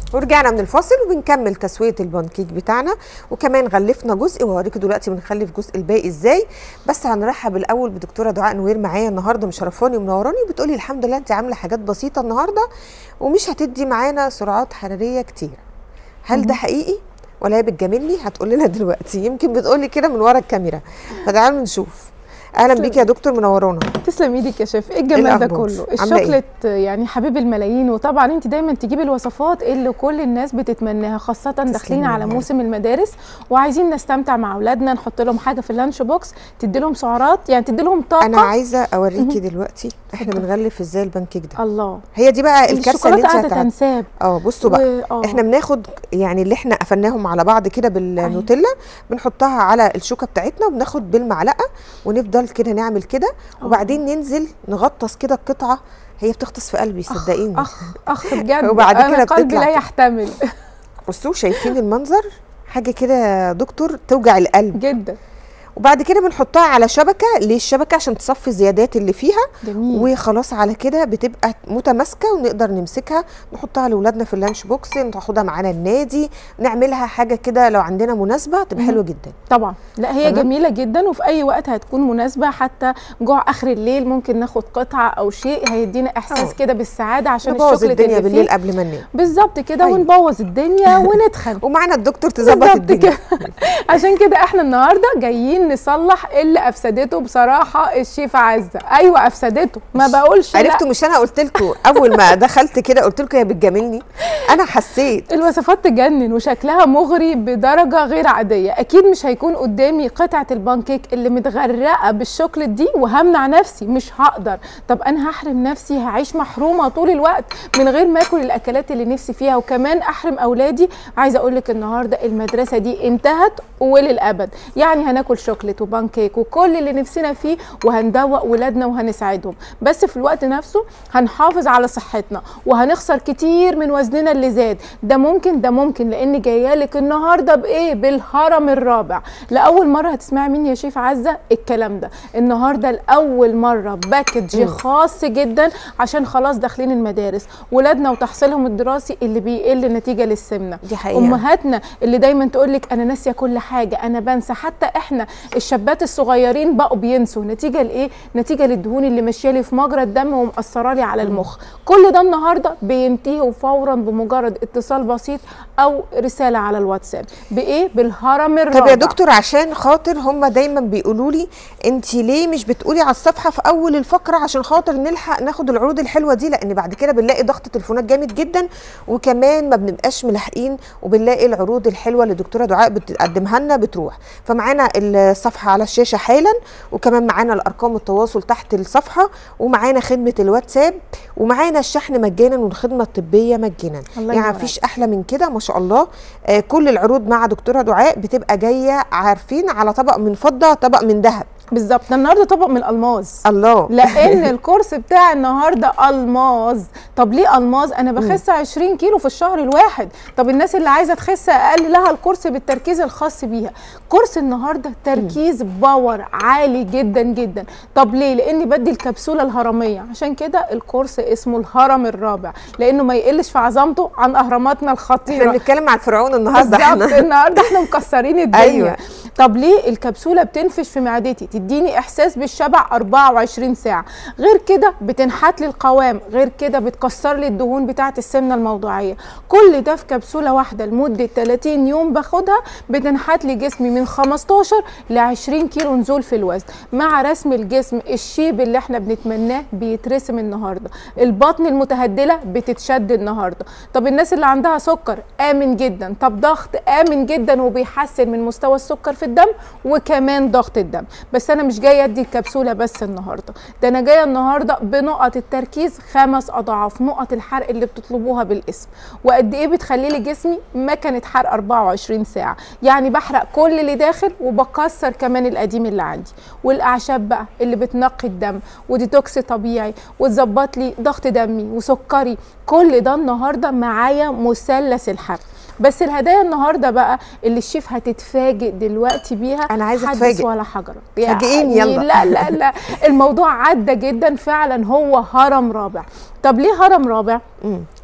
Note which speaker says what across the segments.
Speaker 1: ورجعنا من الفاصل وبنكمل تسويه البانكيك بتاعنا وكمان غلفنا جزء وهوريكم دلوقتي بنخلف جزء الباقي ازاي بس هنرحب الاول بدكتوره دعاء نوير معايا النهارده مشرفاني ومنوراني وبتقولي الحمد لله انت عامله حاجات بسيطه النهارده ومش هتدي معانا سرعات حراريه كتير هل ده حقيقي ولا هي بتجاملني هتقول لنا دلوقتي يمكن بتقولي كده من ورا الكاميرا فتعالوا نشوف اهلا
Speaker 2: تسلم.
Speaker 1: بيك يا دكتور منورانا
Speaker 2: تسلم ايدك يا شيف ايه الجمال ده
Speaker 1: الأخبار؟
Speaker 2: كله
Speaker 1: عاملة إيه؟
Speaker 2: الشوكليت يعني حبيب الملايين وطبعا انت دايما تجيبي الوصفات اللي كل الناس بتتمناها خاصه داخلين على
Speaker 1: والله.
Speaker 2: موسم المدارس وعايزين نستمتع مع اولادنا نحط لهم حاجه في اللانش بوكس تدي لهم سعرات يعني تدي لهم طاقه
Speaker 1: انا عايزه اوريكي دلوقتي احنا بنغلف ازاي البانكيك ده
Speaker 2: الله
Speaker 1: هي دي بقى الكارثه اللي
Speaker 2: الشوكولاته
Speaker 1: انت
Speaker 2: قاعده
Speaker 1: هتعمليها
Speaker 2: تنساب
Speaker 1: اه بصوا بقى
Speaker 2: و- آه.
Speaker 1: احنا بناخد يعني اللي احنا قفلناهم على بعض كده بالنوتيلا بنحطها على الشوكه بتاعتنا وبناخد بالمعلقه ونفضل كده نعمل كده وبعدين ننزل نغطس كده القطعه هي بتغطس في قلبي صدقيني
Speaker 2: اخ اخ بجد
Speaker 1: وبعد
Speaker 2: انا
Speaker 1: كده
Speaker 2: قلبي
Speaker 1: بتطلع
Speaker 2: لا
Speaker 1: كده.
Speaker 2: يحتمل
Speaker 1: بصوا شايفين المنظر حاجه كده يا دكتور توجع القلب
Speaker 2: جدا
Speaker 1: وبعد كده بنحطها على شبكه ليه الشبكه عشان تصفي الزيادات اللي فيها
Speaker 2: جميل
Speaker 1: وخلاص على كده بتبقى متماسكه ونقدر نمسكها نحطها لاولادنا في اللانش بوكس ناخدها معانا النادي نعملها حاجه كده لو عندنا مناسبه تبقى
Speaker 2: مم.
Speaker 1: حلوه جدا
Speaker 2: طبعا لا هي
Speaker 1: تمام.
Speaker 2: جميله جدا وفي اي وقت هتكون مناسبه حتى جوع اخر الليل ممكن ناخد قطعه او شيء هيدينا احساس
Speaker 1: آه.
Speaker 2: كده بالسعاده عشان
Speaker 1: نبوظ
Speaker 2: الشوكليت
Speaker 1: الدنيا
Speaker 2: اللي
Speaker 1: بالليل
Speaker 2: فيه
Speaker 1: قبل ما ننام
Speaker 2: بالظبط كده
Speaker 1: أيوة.
Speaker 2: ونبوظ الدنيا وندخل
Speaker 1: ومعانا الدكتور تظبط
Speaker 2: بالظبط
Speaker 1: الدنيا
Speaker 2: كده عشان كده احنا النهارده جايين نصلح اللي افسدته بصراحه الشيف عزه ايوه افسدته ما بقولش لا.
Speaker 1: عرفتوا مش انا قلت لكم اول ما دخلت كده قلت لكم هي بتجاملني انا حسيت
Speaker 2: الوصفات تجنن وشكلها مغري بدرجه غير عاديه اكيد مش هيكون قدامي قطعه البانكيك اللي متغرقه بالشوكليت دي وهمنع نفسي مش هقدر طب انا هحرم نفسي هعيش محرومه طول الوقت من غير ما اكل الاكلات اللي نفسي فيها وكمان احرم اولادي عايزه اقول لك النهارده المدرسه دي انتهت وللابد يعني هناكل شوكليت وبانكيك وكل اللي نفسنا فيه وهندوق ولادنا وهنسعدهم بس في الوقت نفسه هنحافظ على صحتنا وهنخسر كتير من وزننا اللي زاد ده ممكن ده ممكن لان جايه لك النهارده بايه بالهرم الرابع لاول مره هتسمعي مني يا شيف عزه الكلام ده النهارده لاول مره باكج خاص جدا عشان خلاص داخلين المدارس ولادنا وتحصيلهم الدراسي اللي بيقل نتيجه للسمنه
Speaker 1: دي حقيقه
Speaker 2: امهاتنا اللي دايما تقول لك انا ناسيه كل حاجه انا بنسى حتى احنا الشابات الصغيرين بقوا بينسوا نتيجه لايه نتيجه للدهون اللي ماشيه لي في مجرى الدم ومأثره لي على المخ كل ده النهارده بينتهي فورا بمجرد اتصال بسيط او رساله على الواتساب بايه بالهرم الرابع
Speaker 1: طب يا دكتور عشان خاطر هم دايما بيقولوا لي انت ليه مش بتقولي على الصفحه في اول الفقره عشان خاطر نلحق ناخد العروض الحلوه دي لان بعد كده بنلاقي ضغط تليفونات جامد جدا وكمان ما بنبقاش ملاحقين وبنلاقي العروض الحلوه اللي الدكتوره دعاء بتقدمها لنا بتروح فمعانا الصفحه على الشاشه حالا وكمان معانا الارقام التواصل تحت الصفحه ومعانا خدمه الواتساب ومعانا الشحن مجانا والخدمه الطبيه مجانا
Speaker 2: الله
Speaker 1: يعني
Speaker 2: ينور
Speaker 1: مفيش احلى من كده ما شاء الله آه كل العروض مع دكتوره دعاء بتبقى جايه عارفين على طبق من فضه طبق من ذهب
Speaker 2: بالظبط ده النهارده طبق من الالماظ
Speaker 1: الله
Speaker 2: لان الكورس بتاع النهارده الماظ طب ليه الماظ انا بخس 20 كيلو في الشهر الواحد طب الناس اللي عايزه تخس اقل لها الكورس بالتركيز الخاص بيها كورس النهارده تركيز باور عالي جدا جدا طب ليه لاني بدي الكبسوله الهرميه عشان كده الكورس اسمه الهرم الرابع لانه ما يقلش في عظمته عن اهراماتنا
Speaker 1: احنا
Speaker 2: الخطيره
Speaker 1: بنتكلم عن الفرعون النهارده
Speaker 2: بالظبط
Speaker 1: احنا
Speaker 2: النهارده احنا مكسرين الدنيا
Speaker 1: أيوة.
Speaker 2: أيوة. طب ليه الكبسوله بتنفش في معدتي تديني احساس بالشبع 24 ساعه غير كده بتنحت لي القوام غير كده بتكسر لي الدهون بتاعه السمنه الموضوعيه كل ده في كبسوله واحده لمده 30 يوم باخدها بتنحت لي جسمي من 15 ل 20 كيلو نزول في الوزن مع رسم الجسم الشيب اللي احنا بنتمناه بيترسم النهارده البطن المتهدله بتتشد النهارده طب الناس اللي عندها سكر امن جدا طب ضغط امن جدا وبيحسن من مستوى السكر في الدم وكمان ضغط الدم بس انا مش جايه ادي الكبسوله بس النهارده ده انا جايه النهارده بنقط التركيز خمس اضعاف نقط الحرق اللي بتطلبوها بالاسم وقد ايه بتخلي لي جسمي مكنه حرق 24 ساعه يعني بحرق كل اللي داخل وبكسر كمان القديم اللي عندي والاعشاب بقى اللي بتنقي الدم وديتوكس طبيعي وتظبط لي ضغط دمي وسكري كل ده النهارده معايا مثلث الحرق بس الهدايا النهارده بقى اللي الشيف هتتفاجئ دلوقتي بيها
Speaker 1: أنا عايزة
Speaker 2: حدث
Speaker 1: أتفاجئ.
Speaker 2: ولا حجر
Speaker 1: فاجئيني يلا.
Speaker 2: لا لا لا الموضوع عدى جدا فعلا هو هرم رابع طب ليه هرم رابع
Speaker 1: مم.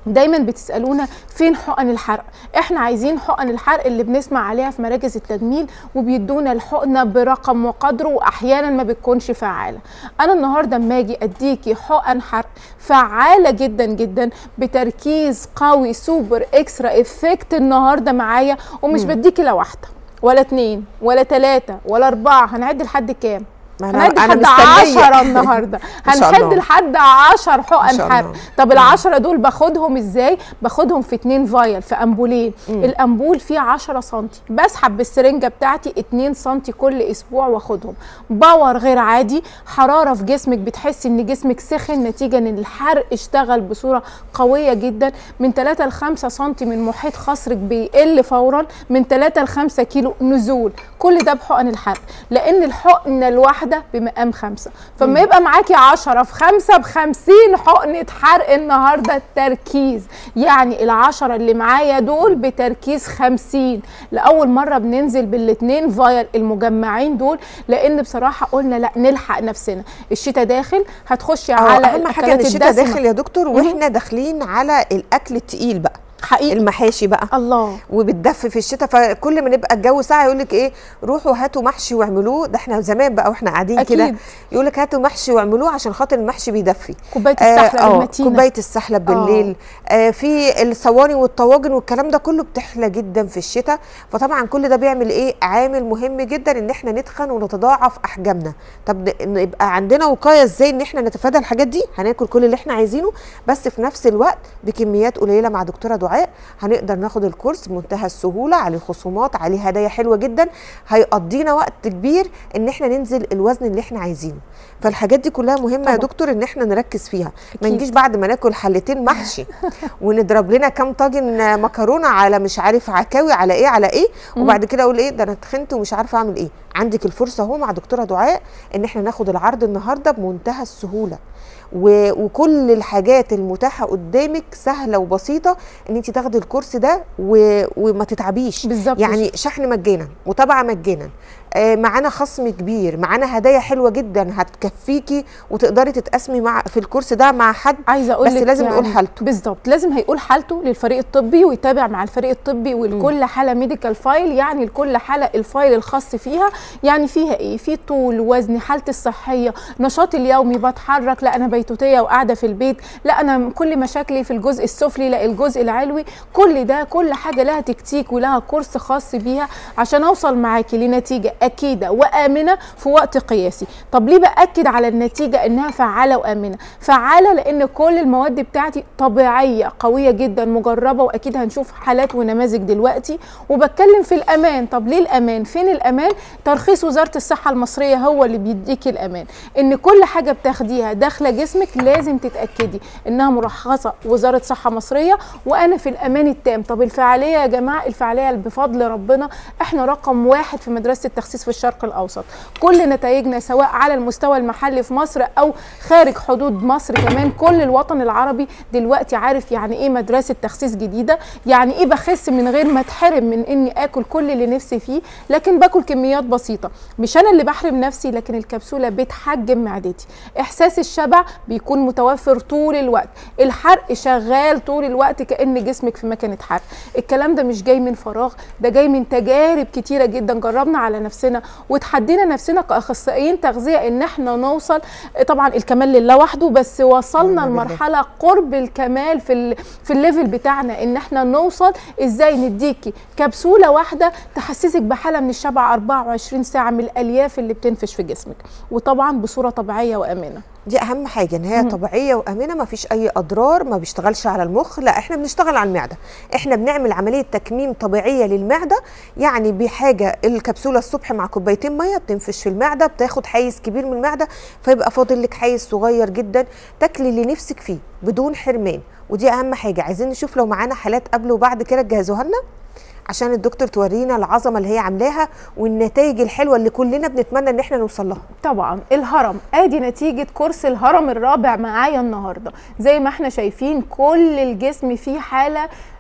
Speaker 2: دايما بتسالونا فين حقن الحرق احنا عايزين حقن الحرق اللي بنسمع عليها في مراكز التجميل وبيدونا الحقنه برقم وقدره واحيانا ما بتكونش فعاله انا النهارده اما اجي اديكي حقن حرق فعاله جدا جدا بتركيز قوي سوبر اكسترا افكت النهارده معايا ومش بديكي لا واحده ولا اتنين ولا تلاته ولا اربعه هنعد لحد كام
Speaker 1: ما
Speaker 2: هنعد
Speaker 1: انا
Speaker 2: لحد
Speaker 1: مستنيه
Speaker 2: 10 النهارده
Speaker 1: ما شاء
Speaker 2: هنحد
Speaker 1: الله.
Speaker 2: لحد 10
Speaker 1: ما
Speaker 2: حقن
Speaker 1: شاء
Speaker 2: حرق
Speaker 1: الله.
Speaker 2: طب العشرة دول باخدهم ازاي باخدهم في اتنين فايل في امبولين الامبول فيه 10 سم بسحب بالسرنجه بتاعتي 2 سم كل اسبوع واخدهم باور غير عادي حراره في جسمك بتحسي ان جسمك سخن نتيجه ان الحرق اشتغل بصوره قويه جدا من 3 ل 5 سم من محيط خصرك بيقل فورا من 3 ل 5 كيلو نزول كل ده بحقن الحرق لان الحقنه الواحده بمقام خمسة فما يبقى معاكي 10 في 5 ب 50 حقنه حرق النهارده التركيز يعني العشرة اللي معايا دول بتركيز 50 لاول مره بننزل بالاتنين فايل المجمعين دول لان بصراحه قلنا لا نلحق نفسنا الشتاء داخل هتخشي
Speaker 1: اه
Speaker 2: على
Speaker 1: اهم حاجه ان
Speaker 2: الأكلات
Speaker 1: الشتاء
Speaker 2: الدسمة.
Speaker 1: داخل يا دكتور واحنا داخلين على الاكل التقيل بقى
Speaker 2: حقيقي
Speaker 1: المحاشي بقى
Speaker 2: الله
Speaker 1: وبتدفي في الشتاء فكل ما نبقى الجو ساعه يقول لك ايه روحوا هاتوا محشي واعملوه ده احنا زمان بقى واحنا قاعدين كده
Speaker 2: أكيد.
Speaker 1: يقول لك هاتوا محشي واعملوه عشان خاطر المحشي بيدفي
Speaker 2: كوبايه
Speaker 1: آه،
Speaker 2: السحلب
Speaker 1: آه،
Speaker 2: المتينه
Speaker 1: كوبايه السحلب بالليل آه في الصواني والطواجن والكلام ده كله بتحلى جدا في الشتاء فطبعا كل ده بيعمل ايه عامل مهم جدا ان احنا نتخن ونتضاعف احجامنا طب ن- نبقى عندنا وقايه ازاي ان احنا نتفادى الحاجات دي هناكل كل اللي احنا عايزينه بس في نفس الوقت بكميات قليله مع دكتوره دعاء هنقدر ناخد الكورس بمنتهى السهوله عليه خصومات عليه هدايا حلوه جدا هيقضينا وقت كبير ان احنا ننزل الوزن اللي احنا عايزينه فالحاجات دي كلها مهمه يا
Speaker 2: طبعا.
Speaker 1: دكتور ان احنا نركز فيها ما
Speaker 2: أكيد.
Speaker 1: نجيش بعد ما ناكل حلتين محشي ونضرب لنا كام طاجن مكرونه على مش عارف عكاوي على ايه على ايه وبعد كده اقول ايه ده انا اتخنت ومش عارفه اعمل ايه عندك الفرصه اهو مع دكتوره دعاء ان احنا ناخد العرض النهارده بمنتهى السهوله و... وكل الحاجات المتاحه قدامك سهله وبسيطه ان انت تاخدي الكورس ده و... وما تتعبيش
Speaker 2: بالظبط.
Speaker 1: يعني شحن مجانا متابعه مجانا آه معانا خصم كبير معانا هدايا حلوه جدا هتكفيكي وتقدري تتقاسمي مع في الكورس ده مع حد
Speaker 2: عايزه اقول
Speaker 1: بس
Speaker 2: لك
Speaker 1: لازم يقول حالته.
Speaker 2: بالظبط لازم هيقول حالته للفريق الطبي ويتابع مع الفريق الطبي ولكل حاله ميديكال فايل يعني لكل حاله الفايل الخاص فيها يعني فيها ايه في طول وزن حالتي الصحيه نشاطي اليومي بتحرك لا انا بيتوتيه وقاعده في البيت لا انا كل مشاكلي في الجزء السفلي لا الجزء العلوي كل ده كل حاجه لها تكتيك ولها كورس خاص بيها عشان اوصل معاكي لنتيجه اكيده وامنه في وقت قياسي طب ليه باكد على النتيجه انها فعاله وامنه فعاله لان كل المواد بتاعتي طبيعيه قويه جدا مجربه واكيد هنشوف حالات ونماذج دلوقتي وبتكلم في الامان طب ليه الامان فين الامان ترخيص وزاره الصحه المصريه هو اللي بيديكي الامان ان كل حاجه بتاخديها داخله جسمك لازم تتاكدي انها مرخصه وزاره صحه مصريه وانا في الامان التام طب الفعاليه يا جماعه الفعاليه بفضل ربنا احنا رقم واحد في مدرسه التخسيس في الشرق الاوسط كل نتائجنا سواء على المستوى المحلي في مصر او خارج حدود مصر كمان كل الوطن العربي دلوقتي عارف يعني ايه مدرسه تخسيس جديده يعني ايه بخس من غير ما اتحرم من اني اكل كل اللي نفسي فيه لكن باكل كميات بسيطه مش انا اللي بحرم نفسي لكن الكبسوله بتحجم معدتي احساس الشبع بيكون متوفر طول الوقت الحرق شغال طول الوقت كان جسمك في مكانه حرق الكلام ده مش جاي من فراغ ده جاي من تجارب كتيره جدا جربنا على نفسنا وتحدينا نفسنا كاخصائيين تغذيه ان احنا نوصل طبعا الكمال لله وحده بس وصلنا
Speaker 1: نعم بالله.
Speaker 2: لمرحله قرب الكمال في ال في الليفل بتاعنا ان احنا نوصل ازاي نديكي كبسوله واحده تحسسك بحاله من الشبع 24 ساعه من الالياف اللي بتنفش في جسمك وطبعا بصوره طبيعيه وامنه
Speaker 1: دي اهم حاجه ان هي طبيعيه وامنه ما فيش اي اضرار ما بيشتغلش على المخ لا احنا بنشتغل على المعده احنا بنعمل عمليه تكميم طبيعيه للمعده يعني بحاجه الكبسوله الصبح مع كوبايتين ميه بتنفش في المعده بتاخد حيز كبير من المعده فيبقى فاضل لك حيز صغير جدا تاكلي اللي نفسك فيه بدون حرمان ودي اهم حاجه عايزين نشوف لو معانا حالات قبل وبعد كده تجهزوها لنا عشان الدكتور تورينا العظمه اللي هي عاملاها والنتائج الحلوه اللي كلنا بنتمنى ان احنا نوصل لها
Speaker 2: طبعا الهرم ادي نتيجه كورس الهرم الرابع معايا النهارده زي ما احنا شايفين كل الجسم فيه حاله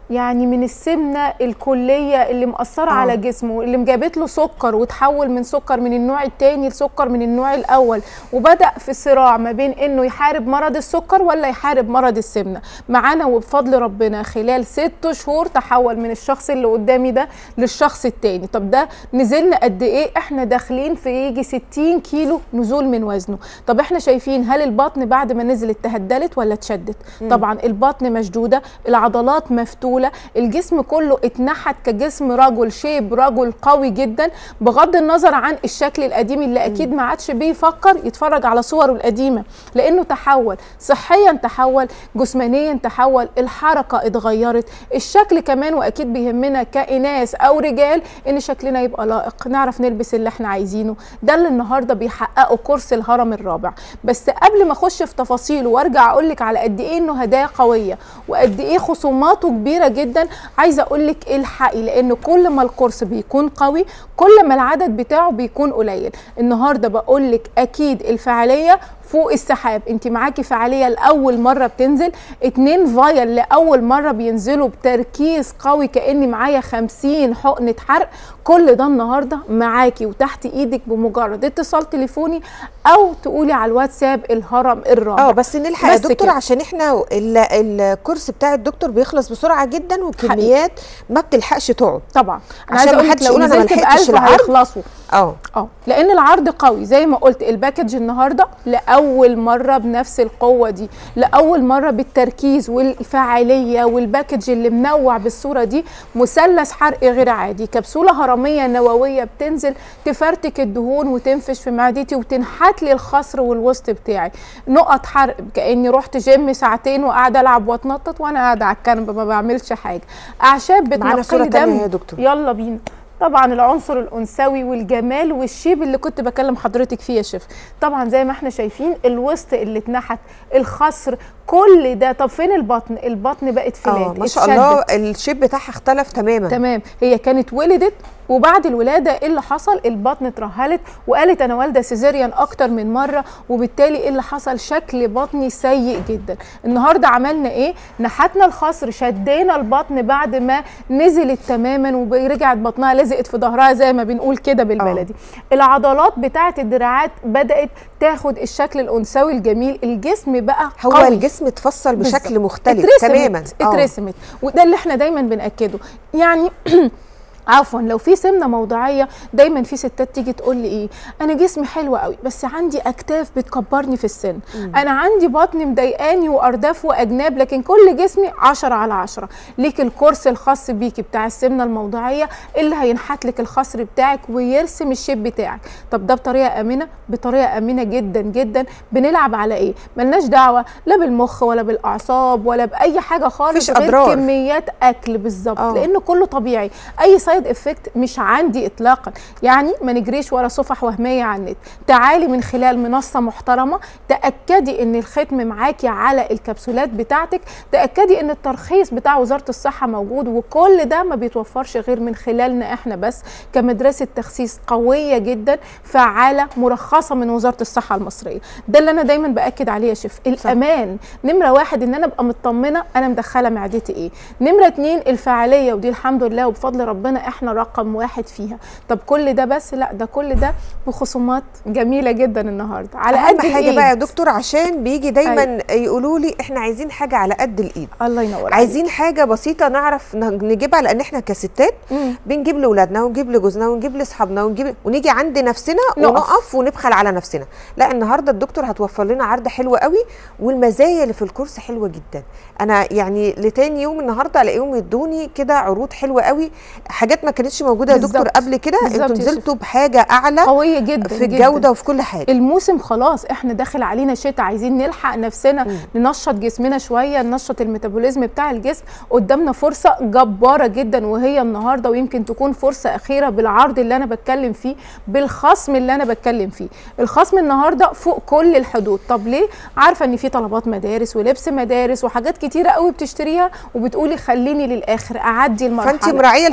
Speaker 2: يعني من السمنه الكليه اللي مأثره
Speaker 1: آه.
Speaker 2: على جسمه اللي مجابت له سكر وتحول من سكر من النوع الثاني لسكر من النوع الاول وبدأ في صراع ما بين انه يحارب مرض السكر ولا يحارب مرض السمنه معانا وبفضل ربنا خلال ست شهور تحول من الشخص اللي قدامي ده للشخص التاني طب ده نزلنا قد ايه احنا داخلين في يجي 60 كيلو نزول من وزنه طب احنا شايفين هل البطن بعد ما نزلت تهدلت ولا اتشدت طبعا البطن مشدوده العضلات مفتوله الجسم كله اتنحت كجسم رجل شيب رجل قوي جدا بغض النظر عن الشكل القديم اللي اكيد ما عادش بيفكر يتفرج على صوره القديمه لانه تحول صحيا تحول جسمانيا تحول الحركه اتغيرت الشكل كمان واكيد بيهمنا كإناث او رجال ان شكلنا يبقى لائق نعرف نلبس اللي احنا عايزينه ده اللي النهارده بيحققه كورس الهرم الرابع بس قبل ما اخش في تفاصيله وارجع اقول لك على قد ايه انه هدايا قويه وقد ايه خصوماته كبيره جدا عايزه اقول لك الحقي لان كل ما الكورس بيكون قوي كل ما العدد بتاعه بيكون قليل النهارده بقول لك اكيد الفعاليه فوق السحاب انت معاكي فعاليه لاول مره بتنزل اتنين فايل لاول مره بينزلوا بتركيز قوي كاني معايا خمسين حقنه حرق كل ده النهارده معاكي وتحت ايدك بمجرد اتصال تليفوني او تقولي على الواتساب الهرم الرابع
Speaker 1: اه بس نلحق يا
Speaker 2: بس
Speaker 1: دكتور
Speaker 2: كده.
Speaker 1: عشان احنا ال- الكورس بتاع الدكتور بيخلص بسرعه جدا وكميات ما بتلحقش تقعد
Speaker 2: طبعا انا
Speaker 1: عشان
Speaker 2: عايزه اقول لك
Speaker 1: محدش
Speaker 2: لو
Speaker 1: يقول أنا
Speaker 2: نزلت
Speaker 1: ملحقتش
Speaker 2: ب 1000
Speaker 1: العرض.
Speaker 2: هيخلصوا
Speaker 1: اه
Speaker 2: اه لان العرض قوي زي ما قلت الباكج النهارده لاول مره بنفس القوه دي لاول مره بالتركيز والفاعليه والباكج اللي منوع بالصوره دي مثلث حرق غير عادي كبسوله هرميه نوويه بتنزل تفرتك الدهون وتنفش في معدتي وتنحت لي الخصر والوسط بتاعي نقط حرق كاني رحت جيم ساعتين وقاعده العب واتنطط وانا قاعده على الكنبه ما بعملش حاجه اعشاب
Speaker 1: معانا صورة
Speaker 2: بتنقي
Speaker 1: تانية
Speaker 2: دم
Speaker 1: يا دكتور.
Speaker 2: يلا بينا طبعا العنصر الانثوي والجمال والشيب اللي كنت بكلم حضرتك فيه يا شيف طبعا زي ما احنا شايفين الوسط اللي اتنحت الخصر كل ده طب فين البطن البطن بقت فلات
Speaker 1: اه ما شاء
Speaker 2: اتشدت.
Speaker 1: الله الشيب بتاعها اختلف تماما
Speaker 2: تمام هي كانت ولدت وبعد الولاده ايه اللي حصل البطن اترهلت وقالت انا والده سيزيريان اكتر من مره وبالتالي ايه اللي حصل شكل بطني سيء جدا النهارده عملنا ايه نحتنا الخصر شدينا البطن بعد ما نزلت تماما ورجعت بطنها لزقت في ظهرها زي ما بنقول كده بالبلدي العضلات بتاعه الدراعات بدات تاخد الشكل الانثوي الجميل الجسم بقى
Speaker 1: هو
Speaker 2: قوي.
Speaker 1: الجسم اتفصل بشكل
Speaker 2: بالظبط.
Speaker 1: مختلف
Speaker 2: اترسمت
Speaker 1: تماما آه.
Speaker 2: اترسمت وده اللي احنا دايما بناكده يعني عفوا لو في سمنه موضعيه دايما في ستات تيجي تقول لي ايه انا جسمي حلو قوي بس عندي اكتاف بتكبرني في السن انا عندي بطن مضايقاني وارداف واجناب لكن كل جسمي 10 على 10 ليك الكورس الخاص بيكي بتاع السمنه الموضعيه اللي هينحت لك الخصر بتاعك ويرسم الشيب بتاعك طب ده بطريقه امنه بطريقه امنه جدا جدا بنلعب على ايه ملناش دعوه لا بالمخ ولا بالاعصاب ولا باي حاجه خالص
Speaker 1: مفيش
Speaker 2: غير
Speaker 1: أضرار.
Speaker 2: كميات اكل بالظبط
Speaker 1: آه.
Speaker 2: لانه كله طبيعي اي سايد افكت مش عندي اطلاقا يعني ما نجريش ورا صفح وهميه على النت تعالي من خلال منصه محترمه تاكدي ان الختم معاكي على الكبسولات بتاعتك تاكدي ان الترخيص بتاع وزاره الصحه موجود وكل ده ما بيتوفرش غير من خلالنا احنا بس كمدرسه تخسيس قويه جدا فعاله مرخصه من وزاره الصحه المصريه ده اللي انا دايما باكد عليه يا شيف الامان نمره واحد ان انا ابقى مطمنه انا مدخله معدتي ايه نمره اتنين الفعاليه ودي الحمد لله وبفضل ربنا احنا رقم واحد فيها طب كل ده بس لا ده كل ده بخصومات جميله جدا النهارده على
Speaker 1: اهم
Speaker 2: قد
Speaker 1: حاجه
Speaker 2: الإيد.
Speaker 1: بقى يا دكتور عشان بيجي دايما يقولوا لي احنا عايزين حاجه على قد الايد
Speaker 2: الله ينور عليك.
Speaker 1: عايزين حاجه بسيطه نعرف ن- نجيبها لان احنا كستات
Speaker 2: مم.
Speaker 1: بنجيب لاولادنا ونجيب لجوزنا ونجيب لاصحابنا ونجيب ونيجي عند نفسنا
Speaker 2: نقف.
Speaker 1: ونقف ونبخل على نفسنا لا النهارده الدكتور هتوفر لنا عرض حلو قوي والمزايا اللي في الكورس حلوه جدا انا يعني لتاني يوم النهارده الاقيهم يدوني كده عروض حلوه قوي حاجات ما كانتش موجوده يا دكتور
Speaker 2: بالظبط.
Speaker 1: قبل كده
Speaker 2: بالظبط
Speaker 1: انتوا
Speaker 2: يا شيخ.
Speaker 1: نزلتوا بحاجه اعلى
Speaker 2: قويه جدا
Speaker 1: في
Speaker 2: جداً.
Speaker 1: الجوده وفي كل حاجه
Speaker 2: الموسم خلاص احنا داخل علينا شتاء عايزين نلحق نفسنا ننشط جسمنا شويه ننشط الميتابوليزم بتاع الجسم قدامنا فرصه جباره جدا وهي النهارده ويمكن تكون فرصه اخيره بالعرض اللي انا بتكلم فيه بالخصم اللي انا بتكلم فيه الخصم النهارده فوق كل الحدود طب ليه عارفه ان في طلبات مدارس ولبس مدارس وحاجات كتيره قوي بتشتريها وبتقولي خليني للاخر اعدي المرحله
Speaker 1: فانت مراعيه الحته دي
Speaker 2: النهارده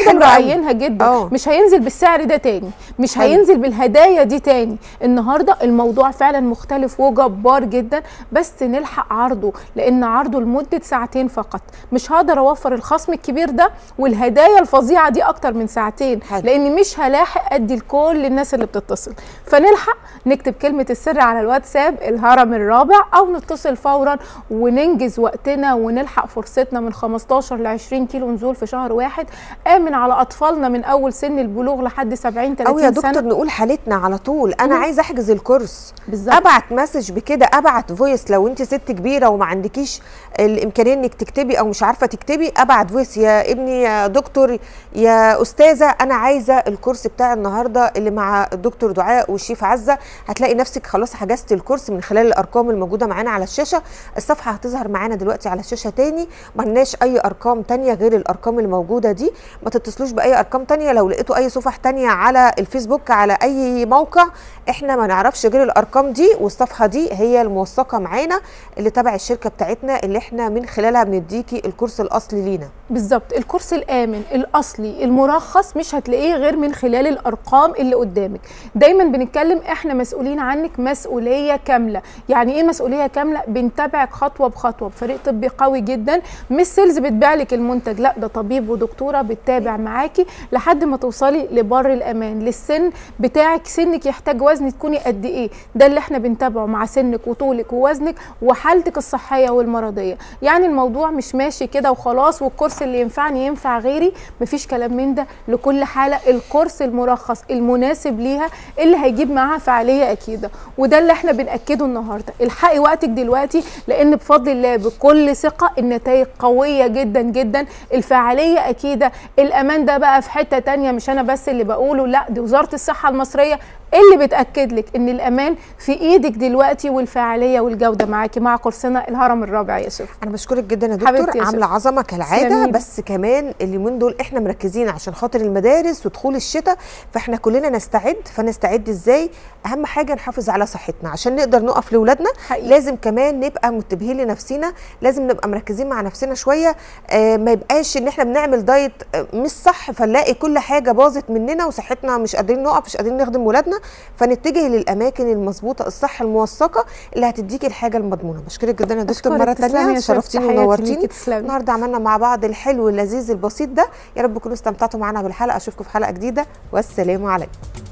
Speaker 1: حلوة أوي.
Speaker 2: مراعيينها جدا
Speaker 1: آه.
Speaker 2: مش هينزل بالسعر ده تاني مش
Speaker 1: حلو.
Speaker 2: هينزل بالهدايا دي تاني النهارده الموضوع فعلا مختلف وجبار جدا بس نلحق عرضه لان عرضه لمده ساعتين فقط مش هقدر اوفر الخصم الكبير ده والهدايا الفظيعه دي اكتر من ساعتين
Speaker 1: حلو.
Speaker 2: لان مش هلاحق ادي لكل الناس اللي بتتصل فنلحق نكتب كلمه السر على الواتساب الهرم الرابع او نتصل فورا وننجز وقتنا ونلحق فرصتنا من 15 ل 20 كيلو نزول في شهر واحد امن على اطفالنا من اول سن البلوغ لحد 70 30
Speaker 1: او يا
Speaker 2: سنه
Speaker 1: دكتور نقول حالتنا على طول انا
Speaker 2: مم.
Speaker 1: عايزه احجز الكورس
Speaker 2: بالظبط
Speaker 1: ابعت مسج بكده ابعت فويس لو انت ست كبيره وما عندكيش الامكانيه انك تكتبي او مش عارفه تكتبي ابعت فويس يا ابني يا دكتور يا استاذه انا عايزه الكورس بتاع النهارده اللي مع الدكتور دعاء والشيف عزه هتلاقي نفسك خلاص حجزت الكورس من خلال الارقام الموجوده معانا على الشاشه الصفحه هتظهر معانا دلوقتي على الشاشه تاني ما لناش اي ارقام تانية غير الارقام الموجوده دي ما تتصلوش باي ارقام تانية لو لقيتوا اي صفح تانية على الفيسبوك على اي موقع احنا ما نعرفش غير الارقام دي والصفحه دي هي الموثقه معانا اللي تبع الشركه بتاعتنا اللي احنا من خلالها بنديكي الكورس الاصلي لينا
Speaker 2: بالظبط الكورس الامن الاصلي المرخص مش هتلاقيه غير من خلال الارقام اللي قدامك دايما بنتكلم احنا مسؤولين عنك مسؤوليه كامله يعني ايه مسؤوليه كامله بنتابعك خطوه بخطوه بفريق طبي قوي جدا مش سيلز بتبيع لك المنتج لا ده طبيب ودكتوره بتتابع معاكي لحد ما توصلي لبر الامان للسن بتاعك سنك يحتاج وزن تكوني قد ايه ده اللي احنا بنتابعه مع سنك وطولك ووزنك وحالتك الصحيه والمرضيه يعني الموضوع مش ماشي كده وخلاص والكورس اللي ينفعني ينفع غيري مفيش كلام من ده لكل حاله الكورس المرخص المناسب ليها اللي هيجيب معاها فعاليه اكيده وده اللي احنا بناكده النهارده الحقي وقتك دلوقتي لان بفضل الله بكل ثقه النتائج قويه جدا جدا الفعاليه اكيده الامان ده بقى في حته تانية مش انا بس اللي بقوله لا دي وزاره الصحه المصريه اللي بتاكد لك ان الامان في ايدك دلوقتي والفعاليه والجوده معاكي مع كورسنا الهرم الرابع يا شيف
Speaker 1: انا بشكرك جدا يا
Speaker 2: حبيبتي
Speaker 1: دكتور
Speaker 2: يا
Speaker 1: عامله
Speaker 2: شيخ.
Speaker 1: عظمه كالعاده
Speaker 2: تسلمي.
Speaker 1: بس كمان اليومين دول احنا مركزين عشان خاطر المدارس ودخول الشتاء فاحنا كلنا نستعد فنستعد ازاي اهم حاجه نحافظ على صحتنا عشان نقدر نقف لاولادنا
Speaker 2: حقيقي.
Speaker 1: لازم كمان نبقى منتبهين لنفسنا لازم نبقى مركزين مع نفسنا شويه آه ما يبقاش ان احنا بنعمل دايت آه مش صح فنلاقي كل حاجه باظت مننا وصحتنا مش قادرين نقف مش قادرين نخدم ولادنا فنتجه للاماكن المظبوطه الصح الموثقه اللي هتديكي الحاجه المضمونه بشكرك جدا يا دكتور
Speaker 2: أشكرك.
Speaker 1: مره
Speaker 2: تسلمي
Speaker 1: ثانيه
Speaker 2: يا شيف.
Speaker 1: شرفتيني
Speaker 2: تحياتي
Speaker 1: ونورتيني
Speaker 2: ليكي. تسلمي.
Speaker 1: النهارده عملنا مع بعض الحلو اللذيذ البسيط ده يا رب تكونوا استمتعتوا معنا بالحلقه اشوفكم في حلقه جديده والسلام عليكم